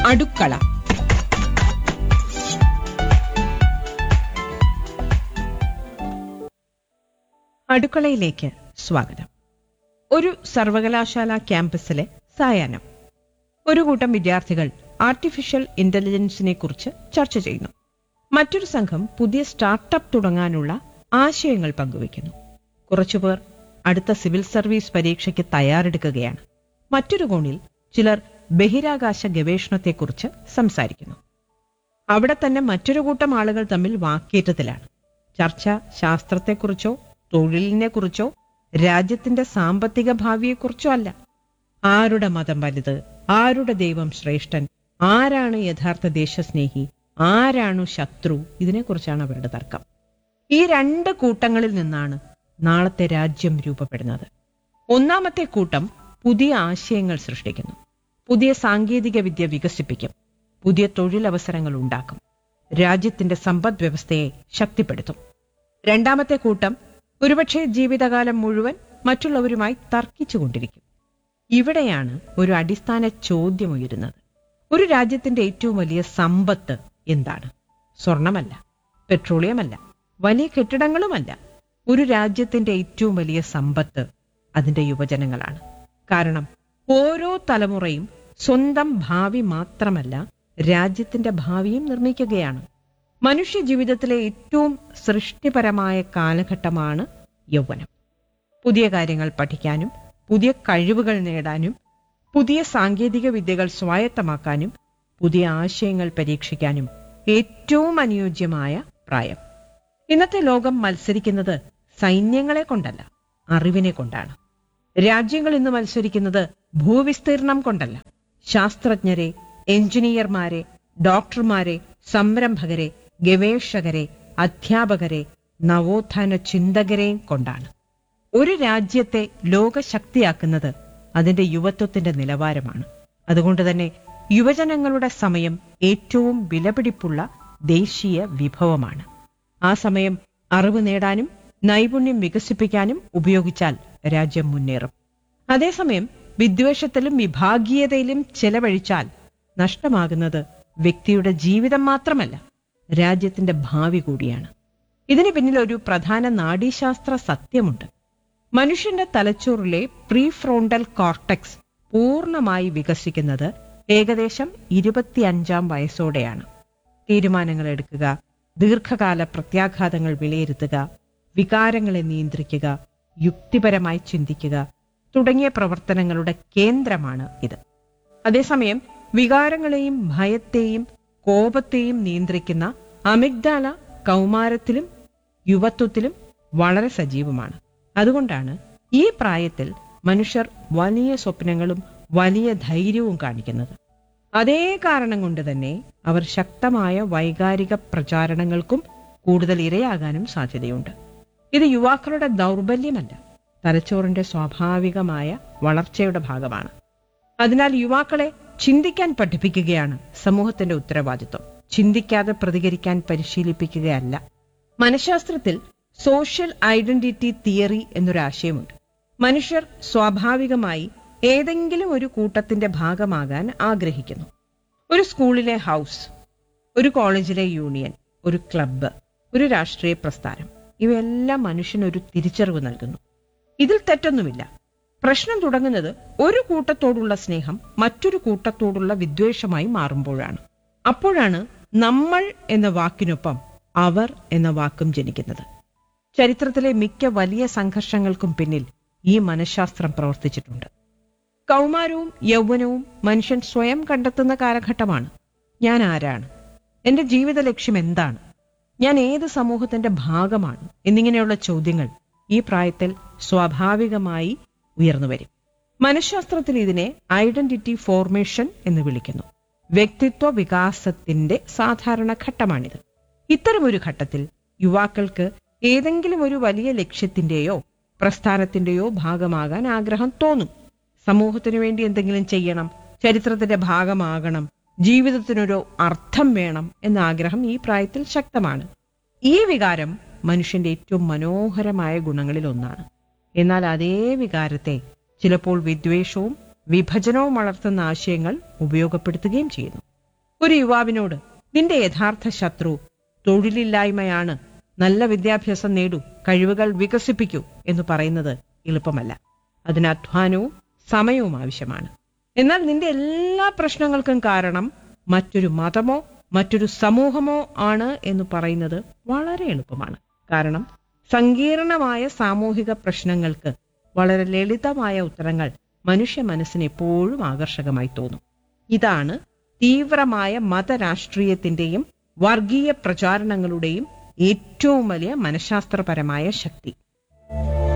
അടുക്കള അടുക്കളയിലേക്ക് സ്വാഗതം ഒരു സർവകലാശാല ക്യാമ്പസിലെ സായാഹ്നം ഒരു കൂട്ടം വിദ്യാർത്ഥികൾ ആർട്ടിഫിഷ്യൽ ഇന്റലിജൻസിനെ കുറിച്ച് ചർച്ച ചെയ്യുന്നു മറ്റൊരു സംഘം പുതിയ സ്റ്റാർട്ടപ്പ് തുടങ്ങാനുള്ള ആശയങ്ങൾ പങ്കുവയ്ക്കുന്നു കുറച്ചുപേർ അടുത്ത സിവിൽ സർവീസ് പരീക്ഷയ്ക്ക് തയ്യാറെടുക്കുകയാണ് മറ്റൊരു കോണിൽ ചിലർ ബഹിരാകാശ ഗവേഷണത്തെക്കുറിച്ച് സംസാരിക്കുന്നു അവിടെ തന്നെ മറ്റൊരു കൂട്ടം ആളുകൾ തമ്മിൽ വാക്കേറ്റത്തിലാണ് ചർച്ച ശാസ്ത്രത്തെക്കുറിച്ചോ തൊഴിലിനെക്കുറിച്ചോ രാജ്യത്തിന്റെ സാമ്പത്തിക ഭാവിയെക്കുറിച്ചോ അല്ല ആരുടെ മതം വലുത് ആരുടെ ദൈവം ശ്രേഷ്ഠൻ ആരാണ് യഥാർത്ഥ ദേശസ്നേഹി ആരാണു ശത്രു ഇതിനെക്കുറിച്ചാണ് അവരുടെ തർക്കം ഈ രണ്ട് കൂട്ടങ്ങളിൽ നിന്നാണ് നാളത്തെ രാജ്യം രൂപപ്പെടുന്നത് ഒന്നാമത്തെ കൂട്ടം പുതിയ ആശയങ്ങൾ സൃഷ്ടിക്കുന്നു പുതിയ സാങ്കേതിക വിദ്യ വികസിപ്പിക്കും പുതിയ തൊഴിലവസരങ്ങൾ ഉണ്ടാക്കും രാജ്യത്തിന്റെ സമ്പദ് വ്യവസ്ഥയെ ശക്തിപ്പെടുത്തും രണ്ടാമത്തെ കൂട്ടം ഒരുപക്ഷെ ജീവിതകാലം മുഴുവൻ മറ്റുള്ളവരുമായി തർക്കിച്ചുകൊണ്ടിരിക്കും ഇവിടെയാണ് ഒരു അടിസ്ഥാന ചോദ്യം ഉയരുന്നത് ഒരു രാജ്യത്തിന്റെ ഏറ്റവും വലിയ സമ്പത്ത് എന്താണ് സ്വർണമല്ല പെട്രോളിയമല്ല വലിയ കെട്ടിടങ്ങളുമല്ല ഒരു രാജ്യത്തിന്റെ ഏറ്റവും വലിയ സമ്പത്ത് അതിന്റെ യുവജനങ്ങളാണ് കാരണം ഓരോ തലമുറയും സ്വന്തം ഭാവി മാത്രമല്ല രാജ്യത്തിന്റെ ഭാവിയും നിർമ്മിക്കുകയാണ് മനുഷ്യ ജീവിതത്തിലെ ഏറ്റവും സൃഷ്ടിപരമായ കാലഘട്ടമാണ് യൗവനം പുതിയ കാര്യങ്ങൾ പഠിക്കാനും പുതിയ കഴിവുകൾ നേടാനും പുതിയ സാങ്കേതിക വിദ്യകൾ സ്വായത്തമാക്കാനും പുതിയ ആശയങ്ങൾ പരീക്ഷിക്കാനും ഏറ്റവും അനുയോജ്യമായ പ്രായം ഇന്നത്തെ ലോകം മത്സരിക്കുന്നത് സൈന്യങ്ങളെ കൊണ്ടല്ല അറിവിനെ കൊണ്ടാണ് രാജ്യങ്ങൾ ഇന്ന് മത്സരിക്കുന്നത് ഭൂവിസ്തീർണം കൊണ്ടല്ല ശാസ്ത്രജ്ഞരെ എഞ്ചിനീയർമാരെ ഡോക്ടർമാരെ സംരംഭകരെ ഗവേഷകരെ അധ്യാപകരെ നവോത്ഥാന ചിന്തകരെയും കൊണ്ടാണ് ഒരു രാജ്യത്തെ ലോകശക്തിയാക്കുന്നത് അതിന്റെ യുവത്വത്തിന്റെ നിലവാരമാണ് അതുകൊണ്ട് തന്നെ യുവജനങ്ങളുടെ സമയം ഏറ്റവും വിലപിടിപ്പുള്ള ദേശീയ വിഭവമാണ് ആ സമയം അറിവ് നേടാനും നൈപുണ്യം വികസിപ്പിക്കാനും ഉപയോഗിച്ചാൽ രാജ്യം മുന്നേറും അതേസമയം വിദ്വേഷത്തിലും വിഭാഗീയതയിലും ചെലവഴിച്ചാൽ നഷ്ടമാകുന്നത് വ്യക്തിയുടെ ജീവിതം മാത്രമല്ല രാജ്യത്തിന്റെ ഭാവി കൂടിയാണ് ഇതിന് പിന്നിൽ ഒരു പ്രധാന നാഡീശാസ്ത്ര സത്യമുണ്ട് മനുഷ്യന്റെ തലച്ചോറിലെ പ്രീ ഫ്രോണ്ടൽ കോർട്ടെക്സ് പൂർണ്ണമായി വികസിക്കുന്നത് ഏകദേശം ഇരുപത്തിയഞ്ചാം വയസ്സോടെയാണ് തീരുമാനങ്ങൾ എടുക്കുക ദീർഘകാല പ്രത്യാഘാതങ്ങൾ വിലയിരുത്തുക വികാരങ്ങളെ നിയന്ത്രിക്കുക യുക്തിപരമായി ചിന്തിക്കുക തുടങ്ങിയ പ്രവർത്തനങ്ങളുടെ കേന്ദ്രമാണ് ഇത് അതേസമയം വികാരങ്ങളെയും ഭയത്തെയും കോപത്തെയും നിയന്ത്രിക്കുന്ന അമിഗ്ദാല കൗമാരത്തിലും യുവത്വത്തിലും വളരെ സജീവമാണ് അതുകൊണ്ടാണ് ഈ പ്രായത്തിൽ മനുഷ്യർ വലിയ സ്വപ്നങ്ങളും വലിയ ധൈര്യവും കാണിക്കുന്നത് അതേ കാരണം കൊണ്ട് തന്നെ അവർ ശക്തമായ വൈകാരിക പ്രചാരണങ്ങൾക്കും കൂടുതൽ ഇരയാകാനും സാധ്യതയുണ്ട് ഇത് യുവാക്കളുടെ ദൗർബല്യമല്ല തലച്ചോറിന്റെ സ്വാഭാവികമായ വളർച്ചയുടെ ഭാഗമാണ് അതിനാൽ യുവാക്കളെ ചിന്തിക്കാൻ പഠിപ്പിക്കുകയാണ് സമൂഹത്തിന്റെ ഉത്തരവാദിത്വം ചിന്തിക്കാതെ പ്രതികരിക്കാൻ പരിശീലിപ്പിക്കുകയല്ല മനഃശാസ്ത്രത്തിൽ സോഷ്യൽ ഐഡന്റിറ്റി തിയറി എന്നൊരാശയമുണ്ട് മനുഷ്യർ സ്വാഭാവികമായി ഏതെങ്കിലും ഒരു കൂട്ടത്തിന്റെ ഭാഗമാകാൻ ആഗ്രഹിക്കുന്നു ഒരു സ്കൂളിലെ ഹൗസ് ഒരു കോളേജിലെ യൂണിയൻ ഒരു ക്ലബ്ബ് ഒരു രാഷ്ട്രീയ പ്രസ്ഥാനം ഇവയെല്ലാം മനുഷ്യനൊരു തിരിച്ചറിവ് നൽകുന്നു ഇതിൽ തെറ്റൊന്നുമില്ല പ്രശ്നം തുടങ്ങുന്നത് ഒരു കൂട്ടത്തോടുള്ള സ്നേഹം മറ്റൊരു കൂട്ടത്തോടുള്ള വിദ്വേഷമായി മാറുമ്പോഴാണ് അപ്പോഴാണ് നമ്മൾ എന്ന വാക്കിനൊപ്പം അവർ എന്ന വാക്കും ജനിക്കുന്നത് ചരിത്രത്തിലെ മിക്ക വലിയ സംഘർഷങ്ങൾക്കും പിന്നിൽ ഈ മനഃശാസ്ത്രം പ്രവർത്തിച്ചിട്ടുണ്ട് കൗമാരവും യൗവനവും മനുഷ്യൻ സ്വയം കണ്ടെത്തുന്ന കാലഘട്ടമാണ് ഞാൻ ആരാണ് എന്റെ ജീവിത ലക്ഷ്യം എന്താണ് ഞാൻ ഏത് സമൂഹത്തിന്റെ ഭാഗമാണ് എന്നിങ്ങനെയുള്ള ചോദ്യങ്ങൾ ഈ പ്രായത്തിൽ സ്വാഭാവികമായി ഉയർന്നു വരും മനഃശാസ്ത്രത്തിൽ ഇതിനെ ഐഡന്റിറ്റി ഫോർമേഷൻ എന്ന് വിളിക്കുന്നു വ്യക്തിത്വ വികാസത്തിന്റെ സാധാരണ ഘട്ടമാണിത് ഇത്തരമൊരു ഘട്ടത്തിൽ യുവാക്കൾക്ക് ഏതെങ്കിലും ഒരു വലിയ ലക്ഷ്യത്തിന്റെയോ പ്രസ്ഥാനത്തിന്റെയോ ഭാഗമാകാൻ ആഗ്രഹം തോന്നും സമൂഹത്തിനു വേണ്ടി എന്തെങ്കിലും ചെയ്യണം ചരിത്രത്തിന്റെ ഭാഗമാകണം ജീവിതത്തിനൊരു അർത്ഥം വേണം എന്ന ആഗ്രഹം ഈ പ്രായത്തിൽ ശക്തമാണ് ഈ വികാരം മനുഷ്യന്റെ ഏറ്റവും മനോഹരമായ ഗുണങ്ങളിൽ ഒന്നാണ് എന്നാൽ അതേ വികാരത്തെ ചിലപ്പോൾ വിദ്വേഷവും വിഭജനവും വളർത്തുന്ന ആശയങ്ങൾ ഉപയോഗപ്പെടുത്തുകയും ചെയ്യുന്നു ഒരു യുവാവിനോട് നിന്റെ യഥാർത്ഥ ശത്രു തൊഴിലില്ലായ്മയാണ് നല്ല വിദ്യാഭ്യാസം നേടൂ കഴിവുകൾ വികസിപ്പിക്കൂ എന്ന് പറയുന്നത് എളുപ്പമല്ല അതിന് അധ്വാനവും സമയവും ആവശ്യമാണ് എന്നാൽ നിന്റെ എല്ലാ പ്രശ്നങ്ങൾക്കും കാരണം മറ്റൊരു മതമോ മറ്റൊരു സമൂഹമോ ആണ് എന്ന് പറയുന്നത് വളരെ എളുപ്പമാണ് കാരണം സങ്കീർണമായ സാമൂഹിക പ്രശ്നങ്ങൾക്ക് വളരെ ലളിതമായ ഉത്തരങ്ങൾ മനുഷ്യ മനസ്സിന് എപ്പോഴും ആകർഷകമായി തോന്നും ഇതാണ് തീവ്രമായ മതരാഷ്ട്രീയത്തിന്റെയും വർഗീയ പ്രചാരണങ്ങളുടെയും ഏറ്റവും വലിയ മനഃശാസ്ത്രപരമായ ശക്തി